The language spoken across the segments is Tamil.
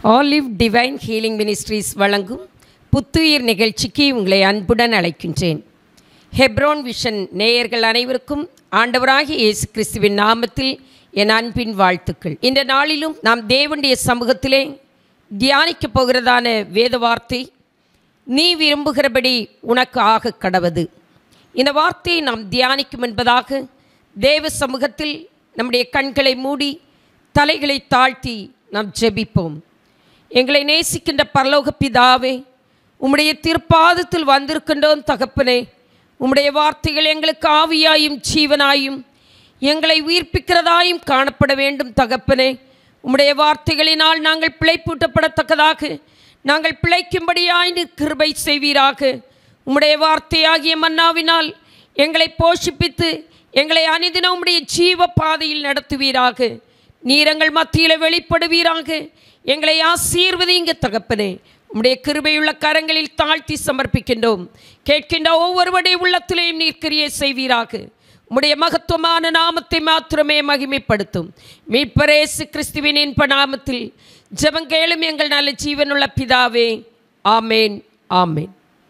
ஆலிவ் டிவைன் ஹீலிங் மினிஸ்ட்ரீஸ் வழங்கும் புத்துயிர் நிகழ்ச்சிக்கு உங்களை அன்புடன் அழைக்கின்றேன் ஹெப்ரோன் விஷன் நேயர்கள் அனைவருக்கும் ஆண்டவராகிய இயேசு கிறிஸ்துவின் நாமத்தில் என் அன்பின் வாழ்த்துக்கள் இந்த நாளிலும் நாம் தேவனுடைய சமூகத்திலே தியானிக்கப் போகிறதான வேத வார்த்தை நீ விரும்புகிறபடி உனக்கு ஆக கடவது இந்த வார்த்தையை நாம் தியானிக்கும் என்பதாக தேவ சமூகத்தில் நம்முடைய கண்களை மூடி தலைகளை தாழ்த்தி நாம் ஜெபிப்போம் எங்களை நேசிக்கின்ற பரலோக பிதாவே உம்முடைய திருப்பாதத்தில் வந்திருக்கின்றோம் தகப்பனே உம்முடைய வார்த்தைகள் எங்களுக்கு ஆவியாயும் ஜீவனாயும் எங்களை உயிர்ப்பிக்கிறதாயும் காணப்பட வேண்டும் தகப்பனே உம்முடைய வார்த்தைகளினால் நாங்கள் பிழைப்பூட்டப்படத்தக்கதாக நாங்கள் பிழைக்கும்படியாய் நீர் கிருபை செய்வீராக உம்முடைய வார்த்தையாகிய மன்னாவினால் எங்களை போஷிப்பித்து எங்களை அனிதினம் உம்முடைய ஜீவ பாதையில் நடத்துவீராக நீர் எங்கள் மத்தியில் வெளிப்படுவீராக எங்களை ஆசீர்வதிங்க தகப்பனே உம்முடைய கிருபையுள்ள கரங்களில் தாழ்த்தி சமர்ப்பிக்கின்றோம் கேட்கின்ற ஒவ்வொருவருடைய உள்ளத்திலேயும் நீர் கிரியை செய்வீராக உம்முடைய மகத்துவமான நாமத்தை மாத்திரமே மகிமைப்படுத்தும் மீட்பரேசு கிறிஸ்துவின் இன்ப நாமத்தில் ஜெபங்கேளும் எங்கள் நல்ல ஜீவனுள்ள பிதாவே ஆமேன் ஆமேன்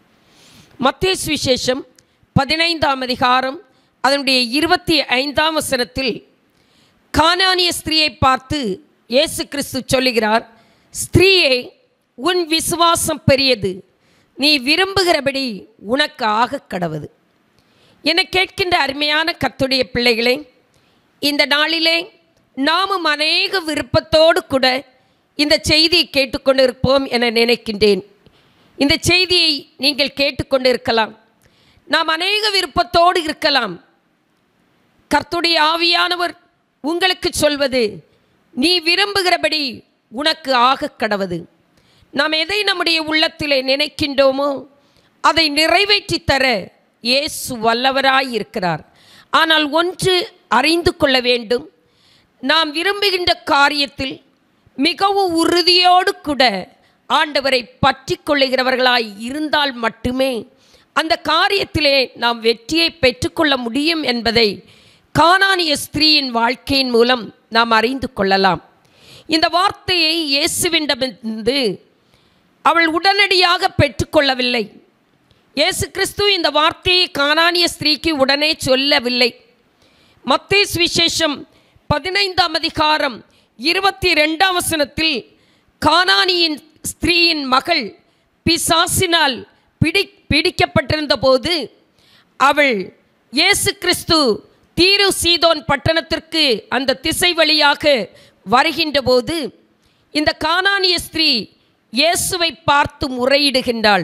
மத்திய சுவிசேஷம் பதினைந்தாம் அதிகாரம் அதனுடைய இருபத்தி ஐந்தாம் வசனத்தில் கானானிய ஸ்திரீயை பார்த்து இயேசு கிறிஸ்து சொல்லுகிறார் ஸ்திரீயே உன் விசுவாசம் பெரியது நீ விரும்புகிறபடி உனக்கு ஆக கடவுது என கேட்கின்ற அருமையான கத்துடைய பிள்ளைகளே இந்த நாளிலே நாமும் அநேக விருப்பத்தோடு கூட இந்த செய்தியை கேட்டுக்கொண்டிருப்போம் என நினைக்கின்றேன் இந்த செய்தியை நீங்கள் கேட்டுக்கொண்டிருக்கலாம் நாம் அநேக விருப்பத்தோடு இருக்கலாம் கர்த்துடைய ஆவியானவர் உங்களுக்கு சொல்வது நீ விரும்புகிறபடி உனக்கு ஆக கடவது நாம் எதை நம்முடைய உள்ளத்திலே நினைக்கின்றோமோ அதை நிறைவேற்றி தர இயேசு வல்லவராய் இருக்கிறார் ஆனால் ஒன்று அறிந்து கொள்ள வேண்டும் நாம் விரும்புகின்ற காரியத்தில் மிகவும் உறுதியோடு கூட ஆண்டவரை பற்றி கொள்ளுகிறவர்களாய் இருந்தால் மட்டுமே அந்த காரியத்திலே நாம் வெற்றியை பெற்றுக்கொள்ள முடியும் என்பதை கானானிய ஸ்திரீயின் வாழ்க்கையின் மூலம் நாம் அறிந்து கொள்ளலாம் இந்த வார்த்தையை இயேசுவிடமிருந்து அவள் உடனடியாக பெற்றுக்கொள்ளவில்லை இயேசு கிறிஸ்து இந்த வார்த்தையை கானானிய ஸ்திரீக்கு உடனே சொல்லவில்லை மத்தே சுவிசேஷம் பதினைந்தாம் அதிகாரம் இருபத்தி ரெண்டாம் வசனத்தில் கானானியின் ஸ்திரீயின் மகள் பிசாசினால் பிடி பிடிக்கப்பட்டிருந்த போது அவள் இயேசு கிறிஸ்து தீரு சீதோன் பட்டணத்திற்கு அந்த திசை வழியாக வருகின்ற போது இந்த கானானிய ஸ்திரீ இயேசுவை பார்த்து முறையிடுகின்றாள்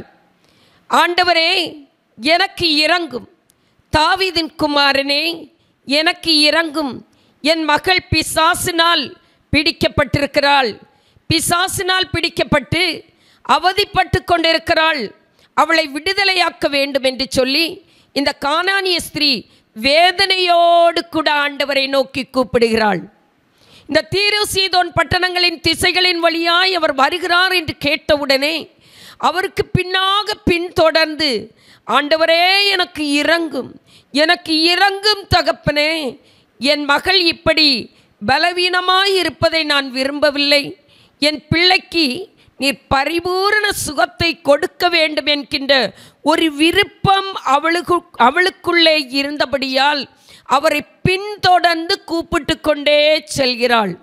ஆண்டவரே எனக்கு இறங்கும் தாவீதின் குமாரனே எனக்கு இறங்கும் என் மகள் பிசாசினால் பிடிக்கப்பட்டிருக்கிறாள் பிசாசினால் பிடிக்கப்பட்டு அவதிப்பட்டு கொண்டிருக்கிறாள் அவளை விடுதலையாக்க வேண்டும் என்று சொல்லி இந்த கானானிய ஸ்திரீ வேதனையோடு கூட ஆண்டவரை நோக்கி கூப்பிடுகிறாள் இந்த தீரு சீதோன் பட்டணங்களின் திசைகளின் வழியாய் அவர் வருகிறார் என்று கேட்டவுடனே அவருக்கு பின்னாக பின்தொடர்ந்து ஆண்டவரே எனக்கு இறங்கும் எனக்கு இறங்கும் தகப்பனே என் மகள் இப்படி பலவீனமாய் இருப்பதை நான் விரும்பவில்லை என் பிள்ளைக்கு நீர் பரிபூரண சுகத்தை கொடுக்க வேண்டும் என்கின்ற ஒரு விருப்பம் அவளுக்கு அவளுக்குள்ளே இருந்தபடியால் அவரை பின்தொடர்ந்து கூப்பிட்டு கொண்டே செல்கிறாள்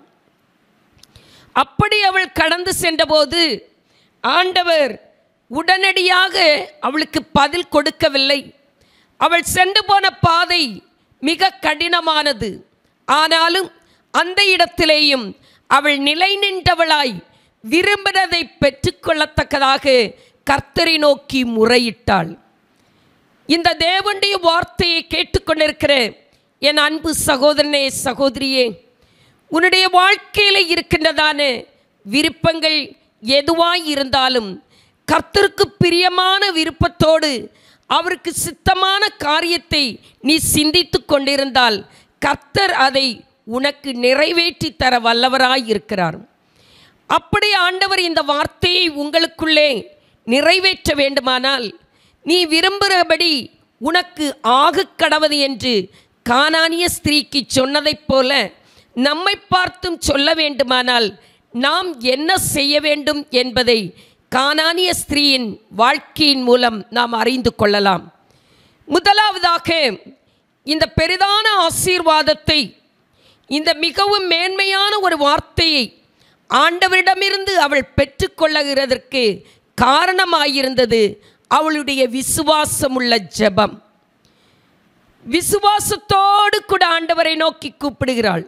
அப்படி அவள் கடந்து சென்றபோது ஆண்டவர் உடனடியாக அவளுக்கு பதில் கொடுக்கவில்லை அவள் சென்று போன பாதை மிக கடினமானது ஆனாலும் அந்த இடத்திலேயும் அவள் நிலை நின்றவளாய் விரும்பினதை பெற்றுக்கொள்ளத்தக்கதாக கர்த்தரை நோக்கி முறையிட்டாள் இந்த தேவனுடைய வார்த்தையை கேட்டுக்கொண்டிருக்கிற என் அன்பு சகோதரனே சகோதரியே உன்னுடைய வாழ்க்கையில் இருக்கின்றதான விருப்பங்கள் எதுவாய் இருந்தாலும் கர்த்தருக்கு பிரியமான விருப்பத்தோடு அவருக்கு சித்தமான காரியத்தை நீ சிந்தித்து கொண்டிருந்தால் கர்த்தர் அதை உனக்கு நிறைவேற்றி தர வல்லவராய் இருக்கிறார் அப்படி ஆண்டவர் இந்த வார்த்தையை உங்களுக்குள்ளே நிறைவேற்ற வேண்டுமானால் நீ விரும்புகிறபடி உனக்கு ஆக கடவது என்று கானானிய ஸ்திரீக்கு சொன்னதைப் போல நம்மை பார்த்தும் சொல்ல வேண்டுமானால் நாம் என்ன செய்ய வேண்டும் என்பதை கானானிய ஸ்திரீயின் வாழ்க்கையின் மூலம் நாம் அறிந்து கொள்ளலாம் முதலாவதாக இந்த பெரிதான ஆசீர்வாதத்தை இந்த மிகவும் மேன்மையான ஒரு வார்த்தையை ஆண்டவரிடமிருந்து அவள் பெற்றுக்கொள்ளுகிறதற்கு காரணமாயிருந்தது அவளுடைய விசுவாசமுள்ள ஜெபம் விசுவாசத்தோடு கூட ஆண்டவரை நோக்கி கூப்பிடுகிறாள்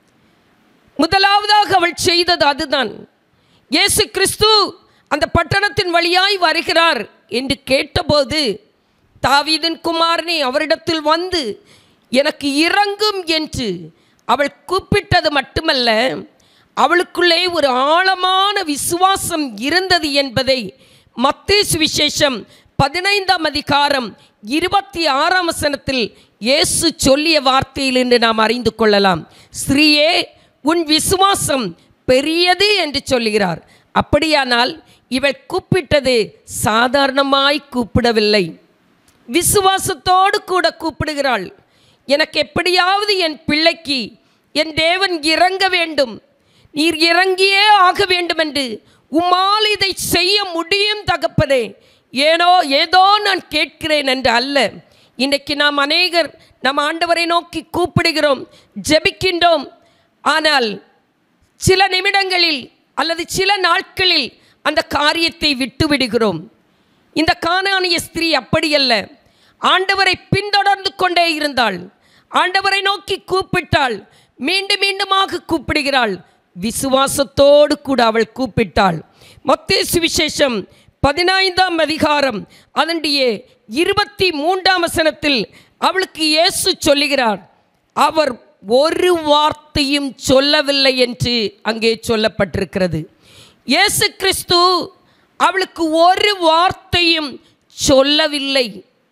முதலாவதாக அவள் செய்தது அதுதான் இயேசு கிறிஸ்து அந்த பட்டணத்தின் வழியாய் வருகிறார் என்று கேட்டபோது தாவீதின் குமாரனே அவரிடத்தில் வந்து எனக்கு இறங்கும் என்று அவள் கூப்பிட்டது மட்டுமல்ல அவளுக்குள்ளே ஒரு ஆழமான விசுவாசம் இருந்தது என்பதை மத்தேசு சுவிசேஷம் பதினைந்தாம் அதிகாரம் இருபத்தி ஆறாம் வசனத்தில் இயேசு சொல்லிய வார்த்தையில் என்று நாம் அறிந்து கொள்ளலாம் ஸ்ரீயே உன் விசுவாசம் பெரியது என்று சொல்லுகிறார் அப்படியானால் இவள் கூப்பிட்டது சாதாரணமாய் கூப்பிடவில்லை விசுவாசத்தோடு கூட கூப்பிடுகிறாள் எனக்கு எப்படியாவது என் பிள்ளைக்கு என் தேவன் இறங்க வேண்டும் நீர் இறங்கியே ஆக வேண்டும் என்று உம்மால் இதை செய்ய முடியும் தகப்பனே ஏனோ ஏதோ நான் கேட்கிறேன் என்று அல்ல இன்றைக்கு நாம் அநேகர் நம் ஆண்டவரை நோக்கி கூப்பிடுகிறோம் ஜெபிக்கின்றோம் ஆனால் சில நிமிடங்களில் அல்லது சில நாட்களில் அந்த காரியத்தை விட்டு விடுகிறோம் இந்த கானானிய ஸ்திரீ அப்படியல்ல ஆண்டவரை பின்தொடர்ந்து கொண்டே இருந்தாள் ஆண்டவரை நோக்கி கூப்பிட்டாள் மீண்டும் மீண்டுமாக கூப்பிடுகிறாள் விசுவாசத்தோடு கூட அவள் கூப்பிட்டாள் மொத்த சுவிசேஷம் பதினைந்தாம் அதிகாரம் அதனுடைய இருபத்தி மூன்றாம் வசனத்தில் அவளுக்கு இயேசு சொல்லுகிறார் அவர் ஒரு வார்த்தையும் சொல்லவில்லை என்று அங்கே சொல்லப்பட்டிருக்கிறது இயேசு கிறிஸ்து அவளுக்கு ஒரு வார்த்தையும் சொல்லவில்லை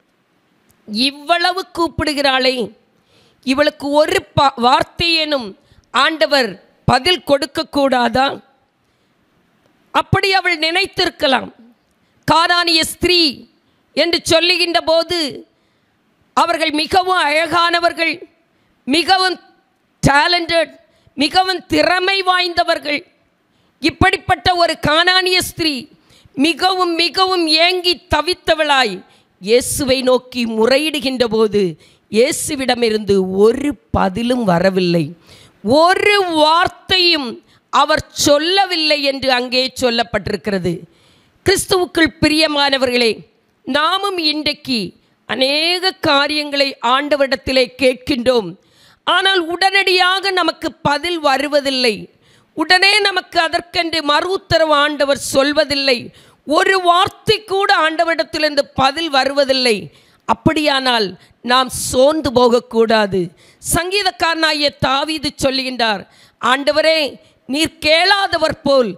இவ்வளவு கூப்பிடுகிறாளே இவளுக்கு ஒரு ப வார்த்தையேனும் ஆண்டவர் பதில் கொடுக்கக்கூடாதா அப்படி அவள் நினைத்திருக்கலாம் காரானிய ஸ்திரீ என்று சொல்லுகின்ற போது அவர்கள் மிகவும் அழகானவர்கள் மிகவும் டேலண்டட் மிகவும் திறமை வாய்ந்தவர்கள் இப்படிப்பட்ட ஒரு கானானிய ஸ்திரீ மிகவும் மிகவும் ஏங்கி தவித்தவளாய் இயேசுவை நோக்கி முறையிடுகின்ற போது இயேசுவிடமிருந்து ஒரு பதிலும் வரவில்லை ஒரு வார்த்தையும் அவர் சொல்லவில்லை என்று அங்கே சொல்லப்பட்டிருக்கிறது கிறிஸ்துவுக்குள் பிரியமானவர்களே நாமும் இன்றைக்கு அநேக காரியங்களை ஆண்டவரிடத்திலே கேட்கின்றோம் ஆனால் உடனடியாக நமக்கு பதில் வருவதில்லை உடனே நமக்கு அதற்கென்று மறு உத்தரவு ஆண்டவர் சொல்வதில்லை ஒரு வார்த்தை கூட ஆண்டவரிடத்திலிருந்து பதில் வருவதில்லை அப்படியானால் நாம் சோர்ந்து போகக்கூடாது சங்கீதக்காரனாகிய தாவீது சொல்லுகின்றார் ஆண்டவரே நீர் கேளாதவர் போல்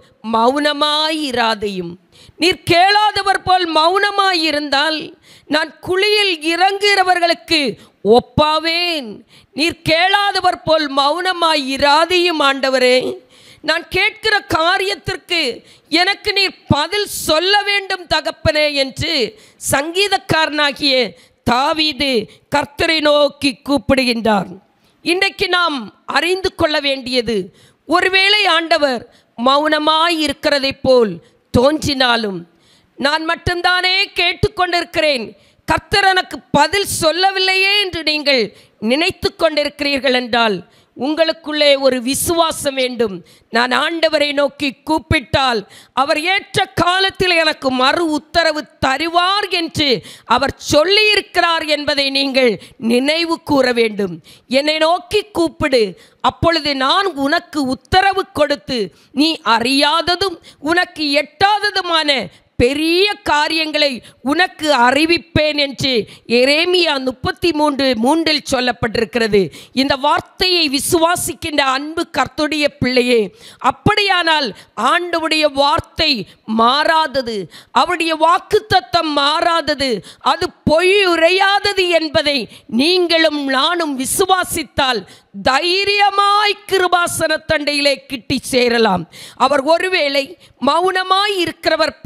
மௌனமாயிராதையும் நீர் கேளாதவர் போல் மௌனமாயிருந்தால் நான் குழியில் இறங்குகிறவர்களுக்கு ஒப்பாவேன் நீர் கேளாதவர் போல் மௌனமாயிராதையும் ஆண்டவரே நான் கேட்கிற காரியத்திற்கு எனக்கு நீர் பதில் சொல்ல வேண்டும் தகப்பனே என்று சங்கீதக்காரனாகிய தாவீது கர்த்தரை நோக்கி கூப்பிடுகின்றார் இன்றைக்கு நாம் அறிந்து கொள்ள வேண்டியது ஒருவேளை ஆண்டவர் மௌனமாய் இருக்கிறதைப் போல் தோன்றினாலும் நான் மட்டும்தானே கேட்டுக்கொண்டிருக்கிறேன் கர்த்தர் எனக்கு பதில் சொல்லவில்லையே என்று நீங்கள் நினைத்து கொண்டிருக்கிறீர்கள் என்றால் உங்களுக்குள்ளே ஒரு விசுவாசம் வேண்டும் நான் ஆண்டவரை நோக்கி கூப்பிட்டால் அவர் ஏற்ற காலத்தில் எனக்கு மறு உத்தரவு தருவார் என்று அவர் சொல்லியிருக்கிறார் என்பதை நீங்கள் நினைவு கூற வேண்டும் என்னை நோக்கி கூப்பிடு அப்பொழுது நான் உனக்கு உத்தரவு கொடுத்து நீ அறியாததும் உனக்கு எட்டாததுமான பெரிய காரியங்களை உனக்கு அறிவிப்பேன் என்று எரேமியா முப்பத்தி மூன்று மூன்றில் சொல்லப்பட்டிருக்கிறது இந்த வார்த்தையை விசுவாசிக்கின்ற அன்பு கர்த்துடைய பிள்ளையே அப்படியானால் ஆண்டவுடைய வார்த்தை மாறாதது அவருடைய வாக்குத்தத்தம் மாறாதது அது பொய் உரையாதது என்பதை நீங்களும் நானும் விசுவாசித்தால் தைரியமாய் கிருபாசன தண்டையிலே கிட்டி சேரலாம் அவர் ஒருவேளை மௌனமாய் இருக்கிறவர் போல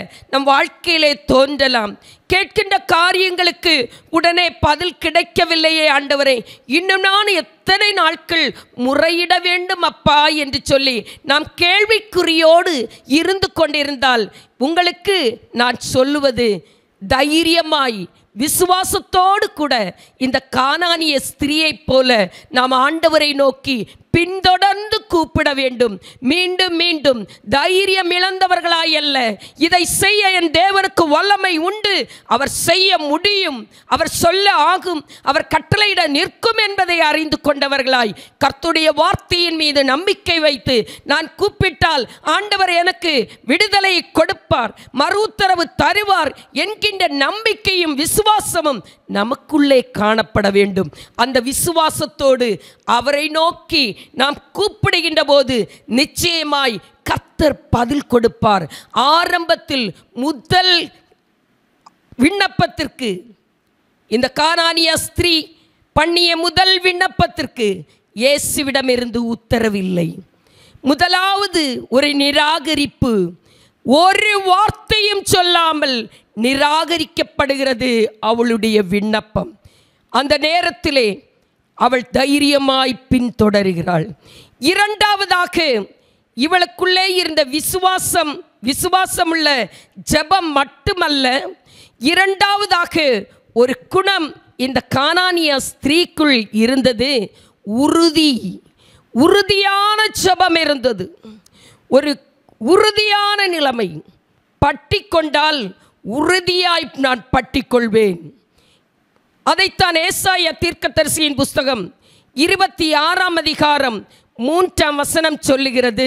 நம் வாழ்க்கையிலே தோன்றலாம் கேட்கின்ற காரியங்களுக்கு உடனே பதில் கிடைக்கவில்லையே ஆண்டவரே இன்னும் நான் எத்தனை நாட்கள் முறையிட வேண்டும் அப்பா என்று சொல்லி நாம் கேள்விக்குறியோடு இருந்து கொண்டிருந்தால் உங்களுக்கு நான் சொல்லுவது தைரியமாய் விசுவாசத்தோடு கூட இந்த கானானிய ஸ்திரியைப் போல நாம் ஆண்டவரை நோக்கி பின்தொடர்ந்து கூப்பிட வேண்டும் மீண்டும் மீண்டும் தைரியம் இழந்தவர்களாய் அல்ல இதை செய்ய என் தேவனுக்கு வல்லமை உண்டு அவர் செய்ய முடியும் அவர் சொல்ல ஆகும் அவர் கட்டளையிட நிற்கும் என்பதை அறிந்து கொண்டவர்களாய் கர்த்துடைய வார்த்தையின் மீது நம்பிக்கை வைத்து நான் கூப்பிட்டால் ஆண்டவர் எனக்கு விடுதலை கொடுப்பார் மறு உத்தரவு தருவார் என்கின்ற நம்பிக்கையும் விசுவாசமும் நமக்குள்ளே காணப்பட வேண்டும் அந்த விசுவாசத்தோடு அவரை நோக்கி நாம் கூப்பிடுகின்ற போது நிச்சயமாய் கர்த்தர் பதில் கொடுப்பார் ஆரம்பத்தில் முதல் விண்ணப்பத்திற்கு இந்த கானானிய ஸ்திரீ பண்ணிய முதல் விண்ணப்பத்திற்கு இயேசுவிடமிருந்து உத்தரவில்லை முதலாவது ஒரு நிராகரிப்பு ஒரு வார்த்தையும் சொல்லாமல் நிராகரிக்கப்படுகிறது அவளுடைய விண்ணப்பம் அந்த நேரத்திலே அவள் தைரியமாய் பின்தொடருகிறாள் இரண்டாவதாக இவளுக்குள்ளே இருந்த விசுவாசம் விசுவாசமுள்ள ஜெபம் மட்டுமல்ல இரண்டாவதாக ஒரு குணம் இந்த கானானிய ஸ்திரீக்குள் இருந்தது உறுதி உறுதியான ஜெபம் இருந்தது ஒரு உறுதியான நிலைமை பட்டிக்கொண்டால் உறுதியாய் நான் பட்டிக்கொள்வேன் அதைத்தான் ஏசாய தீர்க்கதரிசியின் புஸ்தகம் இருபத்தி ஆறாம் அதிகாரம் மூன்றாம் வசனம் சொல்லுகிறது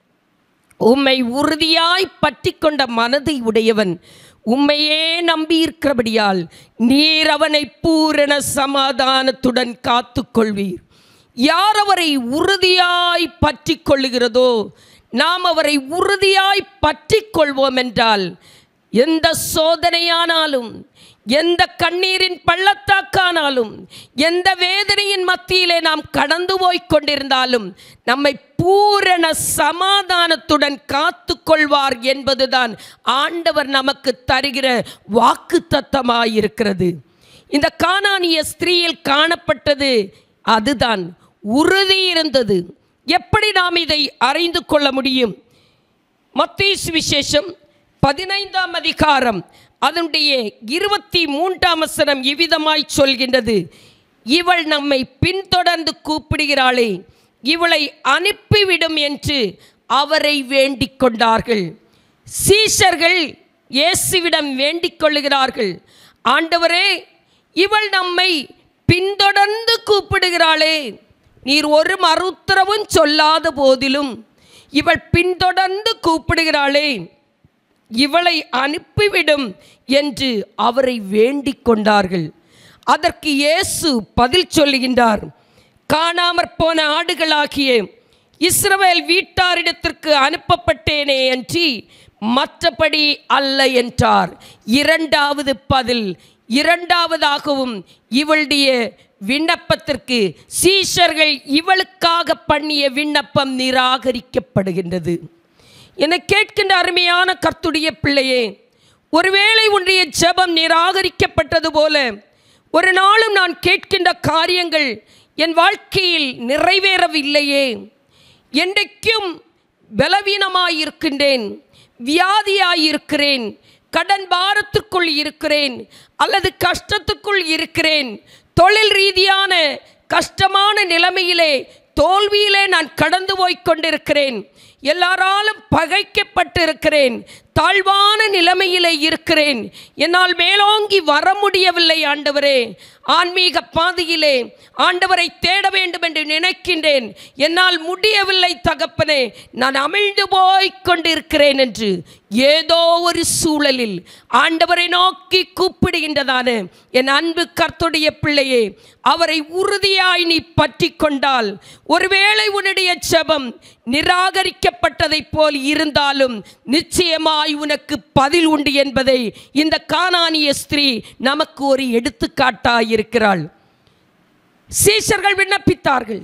உம்மை உறுதியாய் பற்றி கொண்ட மனதை உடையவன் உம்மையே நம்பியிருக்கிறபடியால் நீர் அவனை பூரண சமாதானத்துடன் காத்துக்கொள்வீர் யார் அவரை உறுதியாய் பற்றி கொள்ளுகிறதோ நாம் அவரை உறுதியாய் பற்றி கொள்வோம் என்றால் எந்த சோதனையானாலும் எந்த கண்ணீரின் பள்ளத்தாக்கானாலும் எந்த வேதனையின் மத்தியிலே நாம் கடந்து போய்க் கொண்டிருந்தாலும் நம்மை பூரண சமாதானத்துடன் காத்து கொள்வார் என்பதுதான் ஆண்டவர் நமக்கு தருகிற வாக்கு தத்தமாயிருக்கிறது இந்த கானானிய ஸ்திரீயில் காணப்பட்டது அதுதான் உறுதி இருந்தது எப்படி நாம் இதை அறிந்து கொள்ள முடியும் மத்தீஸ் விசேஷம் பதினைந்தாம் அதிகாரம் அதனுடைய இருபத்தி மூன்றாம் வசனம் இவ்விதமாய் சொல்கின்றது இவள் நம்மை பின்தொடர்ந்து கூப்பிடுகிறாளே இவளை அனுப்பிவிடும் என்று அவரை வேண்டிக் கொண்டார்கள் சீஷர்கள் இயேசுவிடம் வேண்டிக் கொள்ளுகிறார்கள் ஆண்டவரே இவள் நம்மை பின்தொடர்ந்து கூப்பிடுகிறாளே நீர் ஒரு மறுத்தரவும் சொல்லாத போதிலும் இவள் பின்தொடர்ந்து கூப்பிடுகிறாளே இவளை அனுப்பிவிடும் என்று அவரை வேண்டிக் கொண்டார்கள் அதற்கு இயேசு பதில் சொல்லுகின்றார் காணாமற் போன ஆடுகளாகிய இஸ்ரவேல் வீட்டாரிடத்திற்கு அனுப்பப்பட்டேனே அன்றி மற்றபடி அல்ல என்றார் இரண்டாவது பதில் இரண்டாவதாகவும் இவளுடைய விண்ணப்பத்திற்கு சீஷர்கள் இவளுக்காக பண்ணிய விண்ணப்பம் நிராகரிக்கப்படுகின்றது என கேட்கின்ற அருமையான கர்த்துடைய பிள்ளையே ஒருவேளை உன்னுடைய ஜெபம் நிராகரிக்கப்பட்டது போல ஒரு நாளும் நான் கேட்கின்ற காரியங்கள் என் வாழ்க்கையில் நிறைவேறவில்லையே என்றைக்கும் பலவீனமாயிருக்கின்றேன் வியாதியாயிருக்கிறேன் கடன் பாரத்துக்குள் இருக்கிறேன் அல்லது கஷ்டத்துக்குள் இருக்கிறேன் தொழில் ரீதியான கஷ்டமான நிலைமையிலே தோல்வியிலே நான் கடந்து போய்க் கொண்டிருக்கிறேன் எல்லாராலும் பகைக்கப்பட்டிருக்கிறேன் தாழ்வான நிலைமையிலே இருக்கிறேன் என்னால் மேலோங்கி வர முடியவில்லை ஆண்டவரே ஆன்மீக பாதையிலே ஆண்டவரை தேட வேண்டும் என்று நினைக்கின்றேன் என்னால் முடியவில்லை தகப்பனே நான் அமிழ்ந்து போய்க் கொண்டிருக்கிறேன் என்று ஏதோ ஒரு சூழலில் ஆண்டவரை நோக்கி கூப்பிடுகின்றதான என் அன்பு கர்த்துடைய பிள்ளையே அவரை உறுதியாய் நீ பற்றி கொண்டால் ஒருவேளை உன்னுடைய ஜெபம் நிராகரிக்கப்பட்டதைப் போல் இருந்தாலும் நிச்சயமாய் உனக்கு பதில் உண்டு என்பதை இந்த கானானிய ஸ்திரீ நமக்கு ஒரு எடுத்துக்காட்டாயிருக்கிறாள் சீஷர்கள் விண்ணப்பித்தார்கள்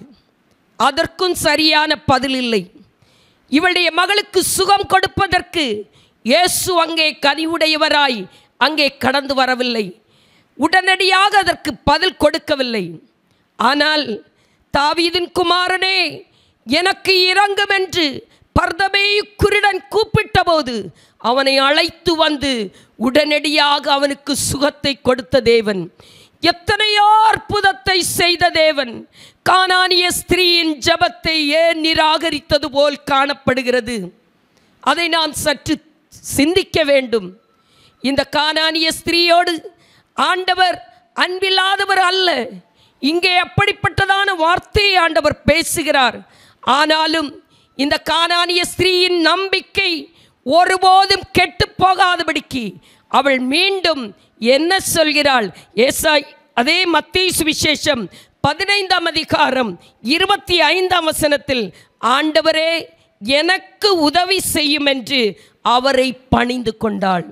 அதற்கும் சரியான பதில் இல்லை இவளுடைய மகளுக்கு சுகம் கொடுப்பதற்கு இயேசு அங்கே கனிவுடையவராய் அங்கே கடந்து வரவில்லை உடனடியாக அதற்கு பதில் கொடுக்கவில்லை ஆனால் தாவீதின் குமாரனே எனக்கு இறங்கும் என்று பர்தமே குருடன் கூப்பிட்டபோது அவனை அழைத்து வந்து உடனடியாக அவனுக்கு சுகத்தை கொடுத்த தேவன் எத்தனையோ அற்புதத்தை செய்த தேவன் கானானிய ஸ்திரீயின் ஜபத்தை ஏன் நிராகரித்தது போல் காணப்படுகிறது அதை நாம் சற்று சிந்திக்க வேண்டும் இந்த கானானிய ஸ்திரீயோடு ஆண்டவர் அன்பில்லாதவர் அல்ல இங்கே அப்படிப்பட்டதான வார்த்தையை ஆண்டவர் பேசுகிறார் ஆனாலும் இந்த கானானிய ஸ்திரீயின் நம்பிக்கை ஒருபோதும் கெட்டு போகாதபடிக்கு அவள் மீண்டும் என்ன சொல்கிறாள் ஏசாய் அதே மத்திய சுவிசேஷம் பதினைந்தாம் அதிகாரம் இருபத்தி ஐந்தாம் வசனத்தில் ஆண்டவரே எனக்கு உதவி செய்யும் என்று அவரை பணிந்து கொண்டாள்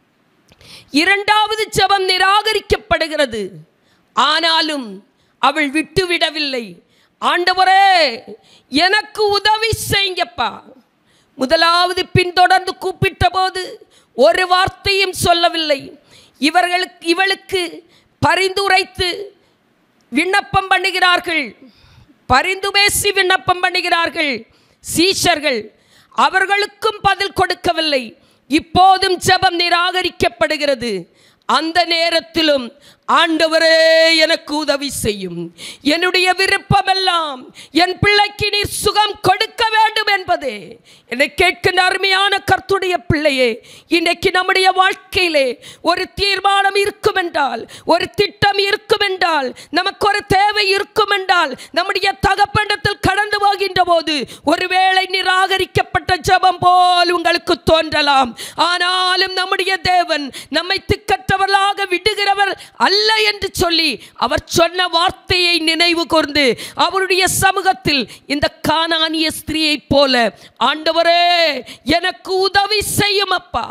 இரண்டாவது ஜெபம் நிராகரிக்கப்படுகிறது ஆனாலும் அவள் விட்டுவிடவில்லை ஆண்டவரே எனக்கு உதவி செய்யுங்கப்பா முதலாவது பின்தொடர்ந்து கூப்பிட்ட போது ஒரு வார்த்தையும் சொல்லவில்லை இவர்களுக்கு இவளுக்கு பரிந்துரைத்து விண்ணப்பம் பண்ணுகிறார்கள் பரிந்து பேசி விண்ணப்பம் பண்ணுகிறார்கள் சீஷர்கள் அவர்களுக்கும் பதில் கொடுக்கவில்லை இப்போதும் ஜெபம் நிராகரிக்கப்படுகிறது அந்த நேரத்திலும் ஆண்டவரே எனக்கு உதவி செய்யும் என்னுடைய விருப்பமெல்லாம் என் பிள்ளைக்கு நீர் சுகம் கொடுக்க வேண்டும் என்பதே என்னை கேட்கின்ற அருமையான கர்த்துடைய பிள்ளையே இன்னைக்கு நம்முடைய வாழ்க்கையிலே ஒரு தீர்மானம் இருக்கும் என்றால் ஒரு திட்டம் இருக்கும் என்றால் நமக்கு ஒரு தேவை இருக்கும் என்றால் நம்முடைய தகப்பண்டத்தில் கடந்து போகின்ற போது ஒருவேளை நிராகரிக்கப்பட்ட ஜெபம் போல் உங்களுக்கு தோன்றலாம் ஆனாலும் நம்முடைய தேவன் நம்மை திக்கற்றவர்களாக விடுகிறவர் அல்ல என்று சொல்லி அவர் சொன்ன வார்த்தையை நினைவு கூர்ந்து அவருடைய சமூகத்தில் இந்த கானானிய ஸ்திரீயைப் போல ஆண்டவரே எனக்கு உதவி செய்யும் அப்பா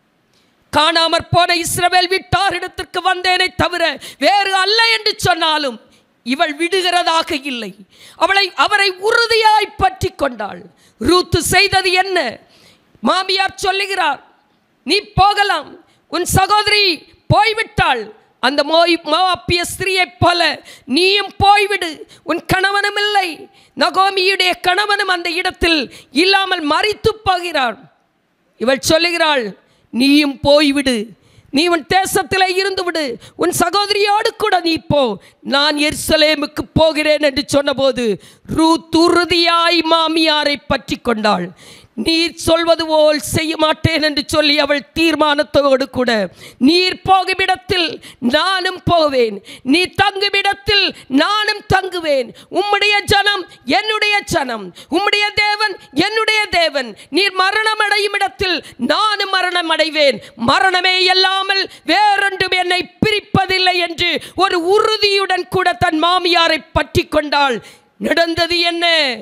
காணாமற் போன இஸ்ரவேல் வீட்டாரிடத்திற்கு வந்தேனை தவிர வேறு அல்ல என்று சொன்னாலும் இவள் விடுகிறதாக இல்லை அவளை அவரை உறுதியாய் பற்றி கொண்டாள் ரூத்து செய்தது என்ன மாமியார் சொல்லுகிறார் நீ போகலாம் உன் சகோதரி போய்விட்டாள் அந்த மோய் மோப்பிய ஸ்திரீயைப் போல நீயும் போய்விடு உன் கணவனும் இல்லை நகோமியுடைய கணவனும் அந்த இடத்தில் இல்லாமல் மறித்து போகிறார் இவள் சொல்லுகிறாள் நீயும் போய்விடு நீ உன் தேசத்தில் இருந்து விடு உன் சகோதரியோடு கூட நீ போ நான் எருசலேமுக்கு போகிறேன் என்று சொன்னபோது ரூத் உறுதியாய் மாமியாரை பற்றி கொண்டாள் நீர் சொல்வது போல் செய்ய மாட்டேன் என்று சொல்லி அவள் தீர்மானத்தோடு கூட நீர் போகும் இடத்தில் நானும் போவேன் நீ தங்கும் இடத்தில் நானும் தங்குவேன் உம்முடைய ஜனம் என்னுடைய ஜனம் உம்முடைய தேவன் என்னுடைய தேவன் நீர் மரணம் அடையும் இடத்தில் நானும் மரணம் அடைவேன் மரணமே இல்லாமல் வேறொன்றும் என்னை பிரிப்பதில்லை என்று ஒரு உறுதியுடன் கூட தன் மாமியாரை பற்றி கொண்டாள் நடந்தது என்ன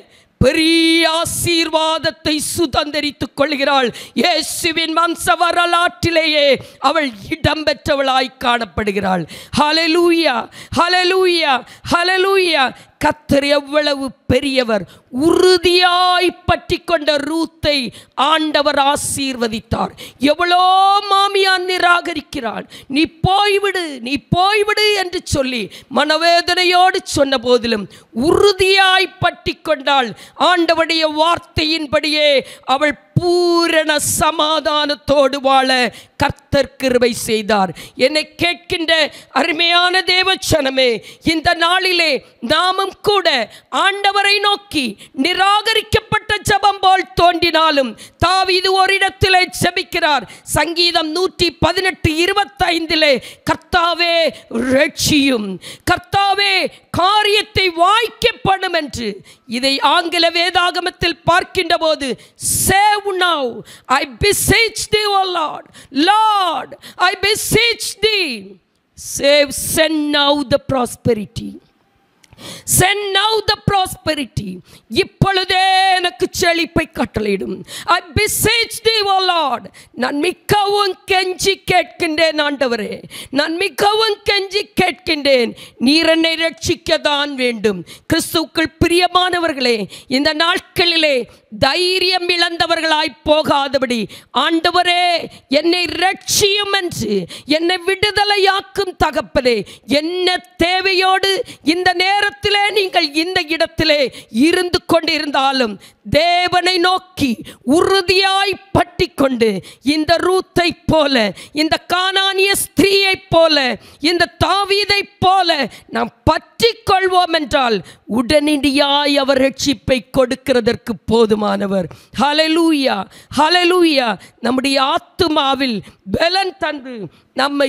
பெரிய ஆசீர்வாதத்தை சுதந்திரித்துக் கொள்கிறாள் இயேசுவின் வம்ச வரலாற்றிலேயே அவள் இடம்பெற்றவளாய் காணப்படுகிறாள் ஹalleluya ஹalleluya ஹalleluya கத்தர் எவ்வளவு பெரியவர் உறுதியாய் பற்றி கொண்ட ரூத்தை ஆண்டவர் ஆசீர்வதித்தார் எவ்வளோ மாமியார் நிராகரிக்கிறாள் நீ போய்விடு நீ போய்விடு என்று சொல்லி மனவேதனையோடு சொன்ன போதிலும் உறுதியாய் பற்றி கொண்டாள் ஆண்டவருடைய வார்த்தையின்படியே அவள் பூரண சமாதானத்தோடு வாழ கர்த்தர் கிருபை செய்தார் என்னை கேட்கின்ற அருமையான தேவச்சனமே இந்த நாளிலே நாமும் கூட ஆண்டவரை நோக்கி நிராகரிக்கப்பட்ட ஜெபம் போல் தோன்றினாலும் தாவீது ஒரு இடத்திலே ஜெபிக்கிறார் சங்கீதம் நூற்றி பதினெட்டு இருபத்தைந்திலே கர்த்தாவே ரட்சியும் கர்த்தாவே காரியத்தை வாய்க்கப்படும் என்று இதை ஆங்கில வேதாகமத்தில் பார்க்கின்ற போது save now I beseech thee o lord lord i beseech thee save send now the prosperity send now the prosperity இப்பொழுதே எனக்கு செழிப்பை கட்டளையிடும் I beseech thee o Lord நான் மிகவும் கெஞ்சி கேட்கின்றேன் ஆண்டவரே நான் மிகவும் கெஞ்சி கேட்கின்றேன் நீர் என்னை ரட்சிக்க தான் வேண்டும் கிறிஸ்துவுக்குள் பிரியமானவர்களே இந்த நாட்களிலே தைரியம் இழந்தவர்களாய் போகாதபடி ஆண்டவரே என்னை ரட்சியும் என்று என்னை விடுதலையாக்கும் தகப்பனே என்ன தேவையோடு இந்த நேரத்திலே நீங்கள் இந்த இடத்திலே இருந்து கொண்டிருந்தாலும் தேவனை நோக்கி உறுதியாய் பற்றி கொண்டு இந்த ரூத்தை போல இந்த கானானிய ஸ்திரீயைப் போல இந்த தாவீதைப் போல நாம் பற்றி கொள்வோம் என்றால் உடனடியாய் அவர் ரட்சிப்பை கொடுக்கிறதற்கு போதுமானவர் ஹalleluya ஹalleluya நம்முடைய ஆத்துமாவில் பலன் தந்து நம்மை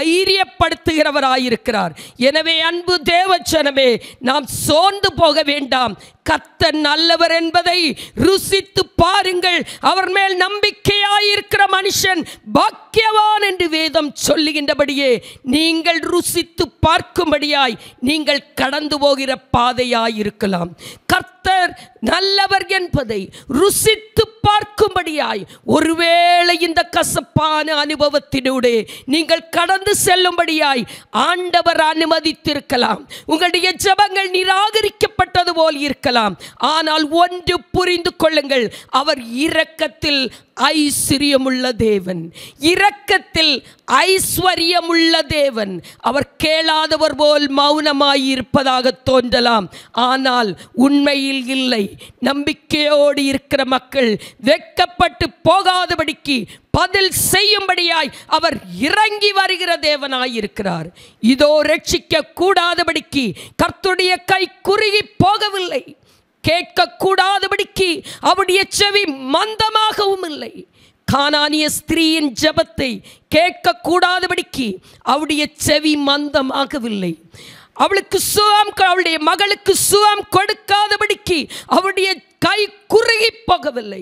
தைரியப்படுத்துகிறவராயிருக்கிறார் எனவே அன்பு தேவச்சனமே நாம் சோர்ந்து போக வேண்டாம் கர்த்தர் நல்லவர் என்பதை ருசித்து பாருங்கள் அவர் மேல் நம்பிக்கையாயிருக்கிற மனுஷன் பாக்கியவான் என்று வேதம் சொல்லுகின்றபடியே நீங்கள் ருசித்து பார்க்கும்படியாய் நீங்கள் கடந்து போகிற பாதையாயிருக்கலாம் கர்த்தர் நல்லவர் என்பதை ருசித்து பார்க்கும்படியாய் ஒருவேளை இந்த கசப்பான அனுபவத்தினூடே நீங்கள் கடந்து செல்லும்படியாய் ஆண்டவர் அனுமதித்திருக்கலாம் உங்களுடைய ஜெபங்கள் நிராகரிக்கப்பட்டது போல் இருக்கலாம் ஆனால் ஒன்று புரிந்து கொள்ளுங்கள் அவர் இரக்கத்தில் ஐஸ்வர்யமுள்ள தேவன் இரக்கத்தில் ஐஸ்வர்யமுள்ள தேவன் அவர் கேளாதவர் போல் மௌனமாய் இருப்பதாக தோன்றலாம் ஆனால் உண்மையில் இல்லை நம்பிக்கையோடு இருக்கிற மக்கள் வெட்கப்பட்டு போகாதபடிக்கு பதில் செய்யும்படியாய் அவர் இறங்கி வருகிற தேவனாய் இருக்கிறார் இதோ ரட்சிக்க கூடாதபடிக்கு கர்த்தருடைய கை குறுகி போகவில்லை கேட்கக்கூடாதபடிக்கு அவருடைய செவி மந்தமாகவும் இல்லை கானானிய ஸ்திரீயின் ஜெபத்தை கேட்கக்கூடாதபடிக்கு அவருடைய செவி மந்தமாகவில்லை அவளுக்கு சுகம் அவளுடைய மகளுக்கு சுகம் கொடுக்காதபடிக்கு அவருடைய கை குறுகி போகவில்லை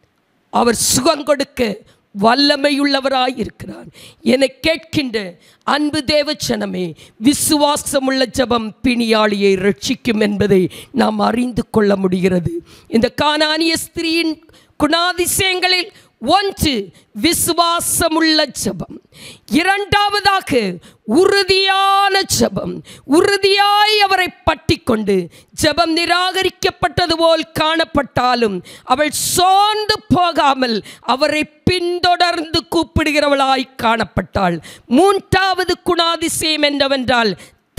அவர் சுகம் கொடுக்க வல்லமையுள்ளவராய் இருக்கிறார் என கேட்கின்ற அன்பு தேவச்சனமே விசுவாசமுள்ள ஜெபம் பிணியாளியை ரட்சிக்கும் என்பதை நாம் அறிந்து கொள்ள முடிகிறது இந்த கானானிய ஸ்திரீயின் குணாதிசயங்களில் ஒன்று விசுவாசமுள்ள ஜெபம் இரண்டாவதாக உறுதியான ஜெபம் உறுதியாய் அவரை பட்டிக்கொண்டு ஜெபம் நிராகரிக்கப்பட்டது போல் காணப்பட்டாலும் அவள் சோர்ந்து போகாமல் அவரை பின்தொடர்ந்து கூப்பிடுகிறவளாய் காணப்பட்டாள் மூன்றாவது குணாதிசயம் என்னவென்றால்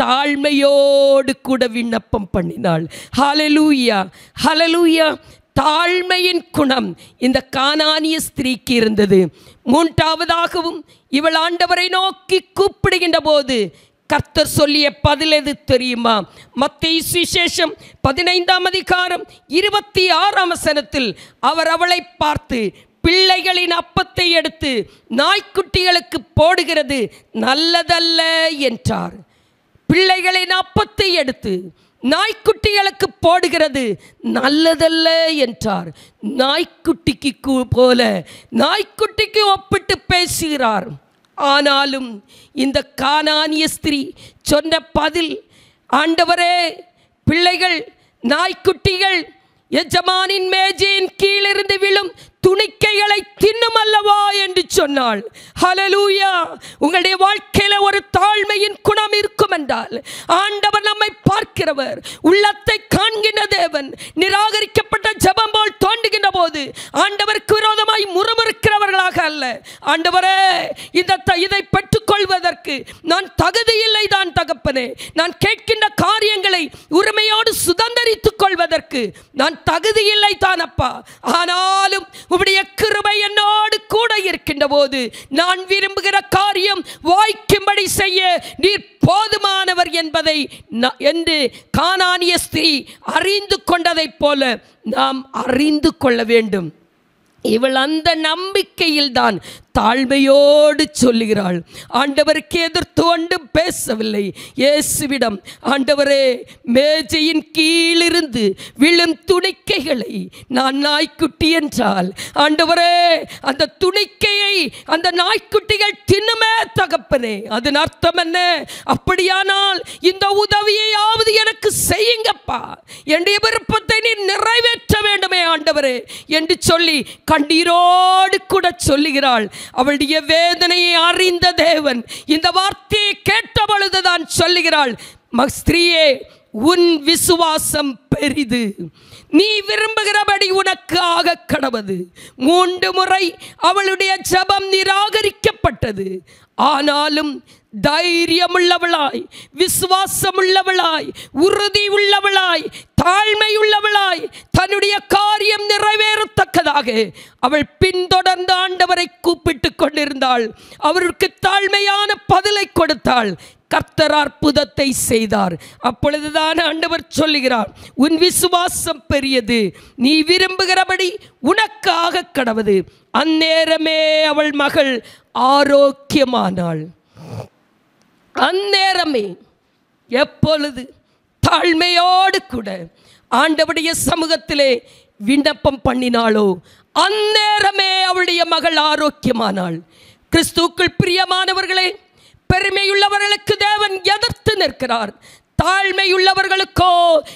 தாழ்மையோடு கூட விண்ணப்பம் பண்ணினாள் ஹalleluya ஹalleluya தாழ்மையின் குணம் இந்த கானானிய ஸ்திரீக்கு இருந்தது மூன்றாவதாகவும் இவள் ஆண்டவரை நோக்கி கூப்பிடுகின்ற போது கர்த்தர் சொல்லிய பதில் எது தெரியுமா மத்திய சுவிசேஷம் பதினைந்தாம் அதிகாரம் இருபத்தி ஆறாம் வசனத்தில் அவர் அவளை பார்த்து பிள்ளைகளின் அப்பத்தை எடுத்து நாய்க்குட்டிகளுக்கு போடுகிறது நல்லதல்ல என்றார் பிள்ளைகளின் அப்பத்தை எடுத்து நாய்க்குட்டிகளுக்கு போடுகிறது நல்லதல்ல என்றார் நாய்க்குட்டிக்கு கு- போல நாய்க்குட்டிக்கு ஒப்பிட்டு பேசுகிறார் ஆனாலும் இந்த கானானிய ஸ்திரீ சொன்ன பதில் ஆண்டவரே பிள்ளைகள் நாய்க்குட்டிகள் எஜமானின் மேஜையின் கீழிருந்து விழும் துணிக்கைகளை தின்னும் அல்லவா என்று சொன்னாள் ஹalleluya உங்களுடைய வாழ்க்கையில ஒரு தாழ்மையின் குணம் இருக்கும் என்றால் ஆண்டவர் நம்மை பார்க்கிறவர் உள்ளத்தை காண்கின்ற தேவன் நிராகரிக்கப்பட்ட ஜெபம் போல் தோன்றுகின்ற போது ஆண்டவருக்கு விரோதமாய் முறுமுறுக்கிறவர்களாக அல்ல ஆண்டவரே இந்த த- இதை பெற்றுக்கொள்வதற்கு நான் தகுதி இல்லை தான் தகப்பனே நான் கேட்கின்ற காரியங்களை உரிமையோடு சுதந்தரித்துக் கொள்வதற்கு நான் தகுதி இல்லை தான் அப்பா ஆனாலும் உம்முடைய கிருபை என்னோடு கூட இருக்கின்ற போது நான் விரும்புகிற காரியம் வாய்க்கும்படி செய்ய நீர் போதுமானவர் என்பதை ந- என்று கானானிய ஸ்திரீ அறிந்து கொண்டதைப் போல நாம் அறிந்து கொள்ள வேண்டும் இவள் அந்த நம்பிக்கையில் தான் தாழ்மையோடு சொல்லுகிறாள் ஆண்டவருக்கு எதிர்த்து ஒன்றும் பேசவில்லை இயேசுவிடம் ஆண்டவரே மேஜையின் கீழிருந்து விழும் துணிக்கைகளை நான் நாய்க்குட்டி என்றால் ஆண்டவரே அந்த துணிக்கையை அந்த நாய்க்குட்டிகள் தின்னுமே தகப்பனே அதன் அர்த்தம் என்ன அப்படியானால் இந்த உதவியையாவது எனக்கு செய்யுங்கப்பா என்னுடைய விருப்பத்தை நீ நிறைவேற்ற வேண்டுமே ஆண்டவரே என்று சொல்லி கண்ணீரோடு கூட சொல்லுகிறாள் அவளுடைய வேதனையை அறிந்த தேவன் இந்த வார்த்தையை கேட்ட பொழுதுதான் சொல்லுகிறாள் ம- ஸ்திரீயே உன் விசுவாசம் பெரிது நீ விரும்புகிறபடி உனக்கு ஆக கடவது மூன்று முறை அவளுடைய ஜெபம் நிராகரிக்கப்பட்டது ஆனாலும் தைரியமுள்ளவளாய் விசுவாசமுள்ளவளாய் உறுதி உள்ளவளாய் தாழ்மை உள்ளவளாய் தன்னுடைய காரியம் நிறைவேறத்தக்கதாக அவள் பின்தொடர்ந்து ஆண்டவரை கூப்பிட்டு கொண்டிருந்தாள் அவருக்கு தாழ்மையான பதிலை கொடுத்தாள் கர்த்தர் அற்புதத்தை செய்தார் அப்பொழுதுதான் ஆண்டவர் சொல்லுகிறார் உன் விசுவாசம் பெரியது நீ விரும்புகிறபடி உனக்காக கடவது அந்நேரமே அவள் மகள் ஆரோக்கியமானாள் அந்நேரமே எப்பொழுது தாழ்மையோடு கூட ஆண்டவருடைய சமூகத்திலே விண்ணப்பம் பண்ணினாளோ அந்நேரமே அவளுடைய மகள் ஆரோக்கியமானாள் கிறிஸ்துக்குள் பிரியமானவர்களே பெருமையுள்ளவர்களுக்கு தேவன் எதிர்த்து நிற்கிறார் தாழ்மையுள்ளவர்களுக்கோ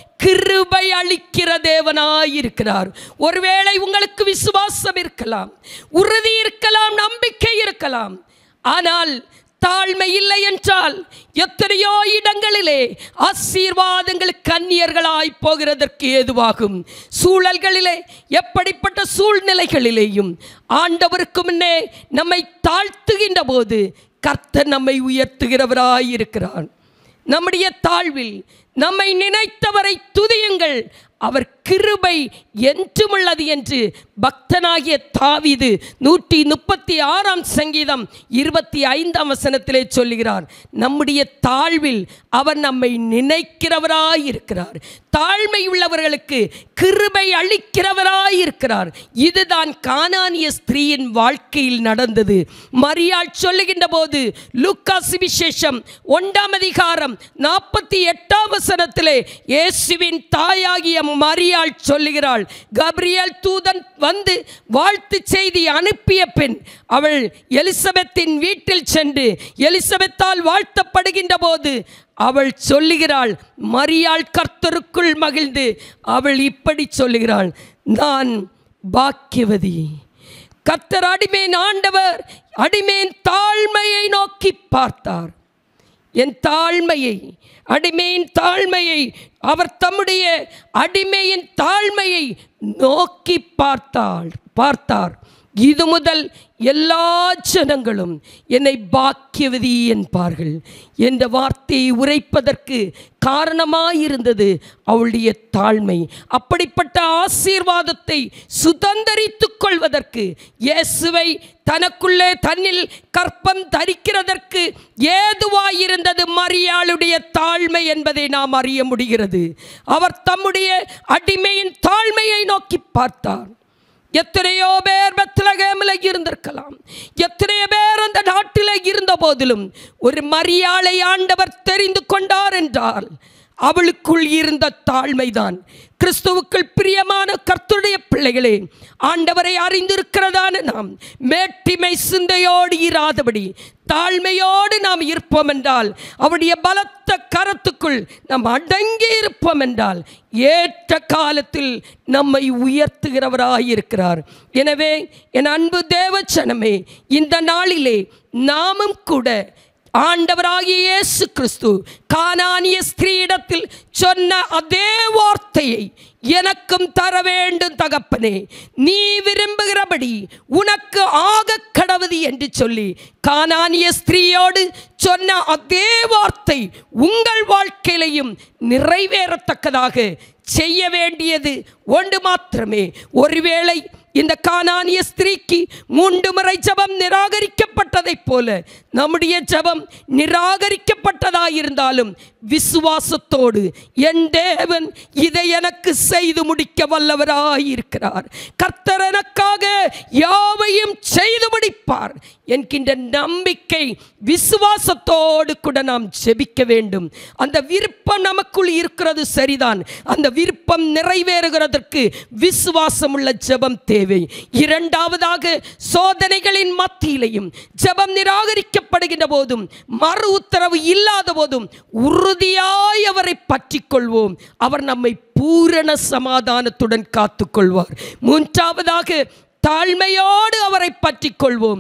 கிருபை அளிக்கிற தேவனாயிருக்கிறார் ஒருவேளை உங்களுக்கு விசுவாசம் இருக்கலாம் உறுதி இருக்கலாம் நம்பிக்கை இருக்கலாம் ஆனால் தாழ்மை இல்லை என்றால் எத்தனையோ இடங்களிலே ஆசீர்வாதங்கள் கன்னியர்களாய் போகிறதற்கு ஏதுவாகும் சூழல்களிலே எப்படிப்பட்ட சூழ்நிலைகளிலேயும் ஆண்டவருக்கு முன்னே நம்மை தாழ்த்துகின்ற போது கர்த்தர் நம்மை உயர்த்துகிறவராய் இருக்கிறார் நம்முடைய தாழ்வில் நம்மை நினைத்தவரை துதியுங்கள் அவர் கிருபை என்றுமுள்ளது என்று பக்தனாகிய தாவீது நூற்றி முப்பத்தி ஆறாம் சங்கீதம் இருபத்தி ஐந்தாம் வசனத்திலே சொல்லுகிறார் நம்முடைய தாழ்வில் அவர் நம்மை நினைக்கிறவராய் இருக்கிறார் தாழ்மை உள்ளவர்களுக்கு கிருபை அளிக்கிறவராய் இருக்கிறார் இதுதான் கானானிய ஸ்திரீயின் வாழ்க்கையில் நடந்தது மரியாள் சொல்லுகின்ற போது லூக்காஸ் விசேஷம் ஒன்றாம் அதிகாரம் நாற்பத்தி எட்டாம் வசனத்திலே இயேசுவின் தாயாகிய மரியாள் சொல்லுகிறாள் கப்ரியல் தூதன் வந்து வாழ்த்து செய்தி அனுப்பிய பின் அவள் எலிசபெத்தின் வீட்டில் சென்று எலிசபெத்தால் வாழ்த்தப்படுகின்ற போது அவள் சொல்லுகிறாள் மரியாள் கர்த்தருக்குள் மகிழ்ந்து அவள் இப்படி சொல்லுகிறாள் நான் பாக்கியவதி கர்த்தர் அடிமேன் ஆண்டவர் அடிமேன் தாழ்மையை நோக்கி பார்த்தார் என் தாழ்மையை அடிமையின் தாழ்மையை அவர் தம்முடைய அடிமையின் தாழ்மையை நோக்கி பார்த்தாள் பார்த்தார் இது முதல் எல்லா ஜனங்களும் என்னை பாக்கியவதி என்பார்கள் என்ற வார்த்தையை உரைப்பதற்கு காரணமாயிருந்தது அவளுடைய தாழ்மை அப்படிப்பட்ட ஆசீர்வாதத்தை சுதந்தரித்துக் கொள்வதற்கு இயேசுவை தனக்குள்ளே தன்னில் கற்பம் தரிக்கிறதற்கு ஏதுவாயிருந்தது மரியாளுடைய தாழ்மை என்பதை நாம் அறிய முடிகிறது அவர் தம்முடைய அடிமையின் தாழ்மையை நோக்கி பார்த்தார் எத்தனையோ பேர் பெத்லகேமில் இருந்திருக்கலாம் எத்தனையோ பேர் அந்த நாட்டில் இருந்த போதிலும் ஒரு மரியாளை ஆண்டவர் தெரிந்து கொண்டார் என்றால் அவளுக்குள் இருந்த தாழ்மைதான் கிறிஸ்துவுக்குள் பிரியமான கர்த்தருடைய பிள்ளைகளே ஆண்டவரை அறிந்திருக்கிறதான நாம் மேட்டிமை சிந்தையோடு இராதபடி தாழ்மையோடு நாம் இருப்போம் என்றால் அவருடைய பலத்த கரத்துக்குள் நாம் அடங்கி இருப்போம் என்றால் ஏற்ற காலத்தில் நம்மை உயர்த்துகிறவராயிருக்கிறார் எனவே என் அன்பு தேவச்சனமே இந்த நாளிலே நாமும் கூட ஆண்டவராகிய இயேசு கிறிஸ்து கானானிய ஸ்திரீயிடத்தில் சொன்ன அதே வார்த்தையை எனக்கும் தர வேண்டும் தகப்பனே நீ விரும்புகிறபடி உனக்கு ஆக கடவுது என்று சொல்லி கானானிய ஸ்திரீயோடு சொன்ன அதே வார்த்தை உங்கள் வாழ்க்கையிலையும் நிறைவேறத்தக்கதாக செய்ய வேண்டியது ஒன்று மாத்திரமே ஒருவேளை இந்த கானானிய ஸ்திரீக்கு மூன்று முறை ஜபம் நிராகரிக்கப்பட்டதைப் போல நம்முடைய ஜபம் நிராகரிக்கப்பட்டதாயிருந்தாலும் விசுவாசத்தோடு என் தேவன் இதை எனக்கு செய்து முடிக்க வல்லவராயிருக்கிறார் கர்த்தர் எனக்காக யாவையும் செய்து முடிப்பார் என்கின்ற நம்பிக்கை விசுவாசத்தோடு கூட நாம் ஜெபிக்க வேண்டும் அந்த விருப்பம் நமக்குள் இருக்கிறது சரிதான் அந்த விருப்பம் நிறைவேறுகிறதற்கு விசுவாசம் உள்ள ஜெபம் தேவை இரண்டாவதாக சோதனைகளின் மத்தியிலையும் ஜெபம் நிராகரிக்கப்படுகின்ற போதும் மறு உத்தரவு இல்லாத போதும் உறுதியாய் அவரை பற்றிக் கொள்வோம் அவர் நம்மை பூரண சமாதானத்துடன் காத்துக்கொள்வார் மூன்றாவதாக தாழ்மையோடு அவரை பற்றிக் கொள்வோம்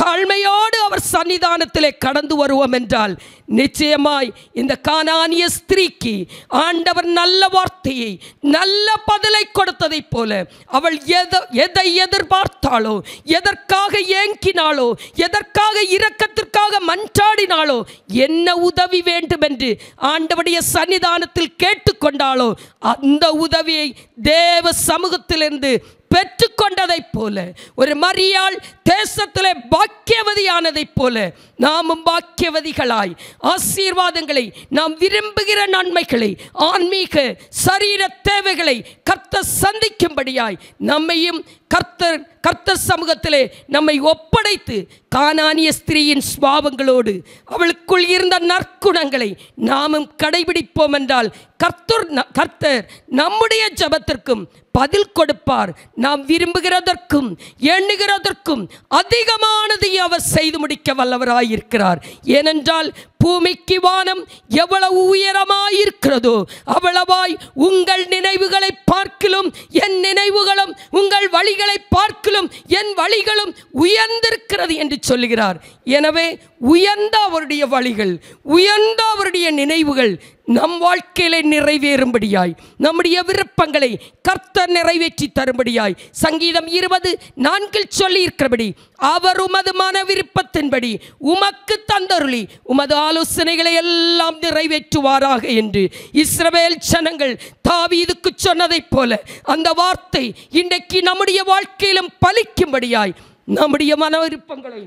தாழ்மையோடு அவர் சன்னிதானத்திலே கடந்து வருவோம் என்றால் நிச்சயமாய் இந்த கானானிய ஸ்திரீக்கு ஆண்டவர் நல்ல வார்த்தையை நல்ல பதிலை கொடுத்ததைப் போல அவள் எத எதை எதிர்பார்த்தாளோ எதற்காக ஏங்கினாளோ எதற்காக இரக்கத்திற்காக மன்றாடினாளோ என்ன உதவி வேண்டும் என்று ஆண்டவருடைய சன்னிதானத்தில் கேட்டுக்கொண்டாளோ அந்த உதவியை தேவ சமூகத்திலிருந்து பெற்றுக்கொண்டதைப் போல ஒரு மரியாள் தேசத்திலே பாக்கியவதியானதைப் போல நாமும் பாக்கியவதிகளாய் ஆசீர்வாதங்களை நாம் விரும்புகிற நன்மைகளை ஆன்மீக சரீர தேவைகளை கர்த்த சந்திக்கும்படியாய் நம்மையும் கர்த்தர் கர்த்தர் சமூகத்திலே நம்மை ஒப்படைத்து கானானிய ஸ்திரீயின் சுவாபங்களோடு அவளுக்குள் இருந்த நற்குணங்களை நாமும் கடைபிடிப்போம் என்றால் கர்த்தர் ந- கர்த்தர் நம்முடைய ஜெபத்திற்கும் பதில் கொடுப்பார் நாம் விரும்புகிறதற்கும் எண்ணுகிறதற்கும் அதிகமானதை அவர் செய்து முடிக்க வல்லவராயிருக்கிறார் ஏனென்றால் பூமிக்கு வானம் எவ்வளவு உயரமாயிருக்கிறதோ அவ்வளவாய் உங்கள் நினைவுகளை பார்க்கிலும் என் நினைவுகளும் உங்கள் வழிகளை பார்க்கிலும் என் வழிகளும் உயர்ந்திருக்கிறது என்று சொல்லுகிறார் எனவே உயர்ந்த அவருடைய வழிகள் உயர்ந்த அவருடைய நினைவுகள் நம் வாழ்க்கையிலே நிறைவேறும்படியாய் நம்முடைய விருப்பங்களை கர்த்தர் நிறைவேற்றி தரும்படியாய் சங்கீதம் இருபது நான்கில் சொல்லியிருக்கிறபடி அவர் உமது மன விருப்பத்தின்படி உமக்கு தந்தருளி உமது ஆலோசனைகளை எல்லாம் நிறைவேற்றுவாராக என்று இஸ்ரவேல் ஜனங்கள் தாவீதுக்கு சொன்னதைப் போல அந்த வார்த்தை இன்றைக்கு நம்முடைய வாழ்க்கையிலும் பலிக்கும்படியாய் நம்முடைய மன விருப்பங்களை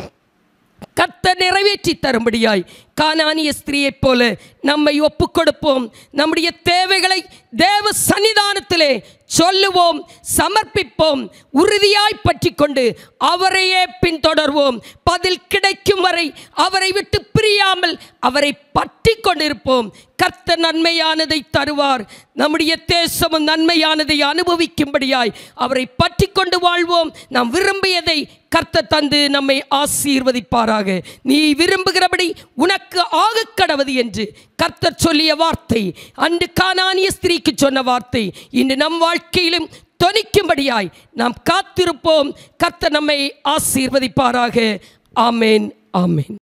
கர்த்தர் நிறைவேற்றி தரும்படியாய் கானானிய ஸ்திரீயைப் போல நம்மை ஒப்புக் கொடுப்போம் நம்முடைய தேவைகளை தேவ சன்னிதானத்திலே சொல்லுவோம் சமர்ப்பிப்போம் உறுதியாய் பற்றி கொண்டு அவரையே பின்தொடர்வோம் பதில் கிடைக்கும் வரை அவரை விட்டு பிரியாமல் அவரை பற்றி கொண்டிருப்போம் கர்த்தர் நன்மையானதை தருவார் நம்முடைய தேசமும் நன்மையானதை அனுபவிக்கும்படியாய் அவரை பற்றி கொண்டு வாழ்வோம் நாம் விரும்பியதை கர்த்தர் தந்து நம்மை ஆசீர்வதிப்பாராக நீ விரும்புகிறபடி உனக்கு ஆகக் கடவது என்று கர்த்தர் சொல்லிய வார்த்தை அன்று கானானிய ஸ்திரீக்கு சொன்ன வார்த்தை இன்று நம் வாழ்க்கையிலும் தொனிக்கும்படியாய் நாம் காத்திருப்போம் கர்த்தர் நம்மை ஆசீர்வதிப்பாராக ஆமேன் ஆமேன்